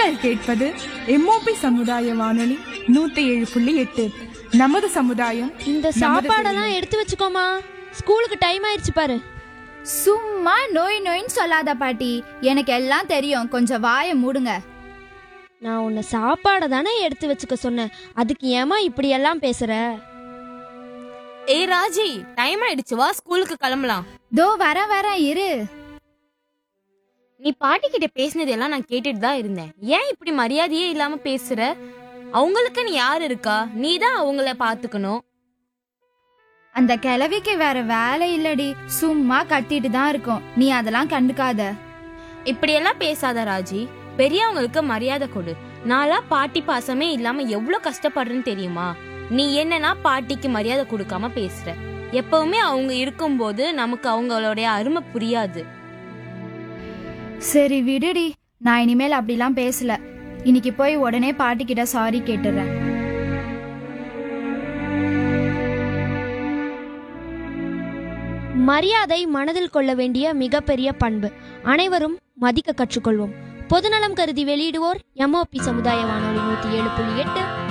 நீங்கள் கேட்பது எம்ஓபி சமுதாய வானொலி நூத்தி ஏழு புள்ளி எட்டு நமது சமுதாயம் இந்த நமது சாப்பாடெல்லாம் எடுத்து வச்சுக்கோமா ஸ்கூலுக்கு டைம் ஆயிடுச்சு பாரு சும்மா நோய் நோயின்னு சொல்லாத பாட்டி எனக்கு எல்லாம் தெரியும் கொஞ்சம் வாயை மூடுங்க நான் உன்னை சாப்பாடை தானே எடுத்து வச்சுக்க சொன்னேன் அதுக்கு ஏமா இப்படி எல்லாம் பேசுற ஏய் ராஜி டைம் ஆயிடுச்சு வா ஸ்கூலுக்கு கிளம்பலாம் தோ வர வர இரு நீ பாட்டி கிட்ட பேசினது எல்லாம் நான் கேட்டுட்டு தான் இருந்தேன் ஏன் இப்படி மரியாதையே இல்லாம பேசுற அவங்களுக்கு நீ யார் இருக்கா நீ தான் அவங்கள பாத்துக்கணும் அந்த கிழவிக்கு வேற வேலை இல்லடி சும்மா கத்திட்டு தான் இருக்கும் நீ அதெல்லாம் கண்டுக்காத இப்படியெல்லாம் பேசாத ராஜி பெரியவங்களுக்கு மரியாதை கொடு நாளா பாட்டி பாசமே இல்லாம எவ்வளவு கஷ்டப்படுறேன்னு தெரியுமா நீ என்னன்னா பாட்டிக்கு மரியாதை கொடுக்காம பேசுற எப்பவுமே அவங்க இருக்கும்போது நமக்கு அவங்களுடைய அருமை புரியாது சரி விடுடி நான் இனிமேல் அப்படிலாம் பேசல இன்னைக்கு போய் உடனே பாட்டி கிட்ட சாரி கேட்டுறேன் மரியாதை மனதில் கொள்ள வேண்டிய மிகப்பெரிய பண்பு அனைவரும் மதிக்க கற்றுக்கொள்வோம் பொதுநலம் கருதி வெளியிடுவோர் எம்ஓபி சமுதாய வானொலி நூத்தி ஏழு புள்ளி எட்டு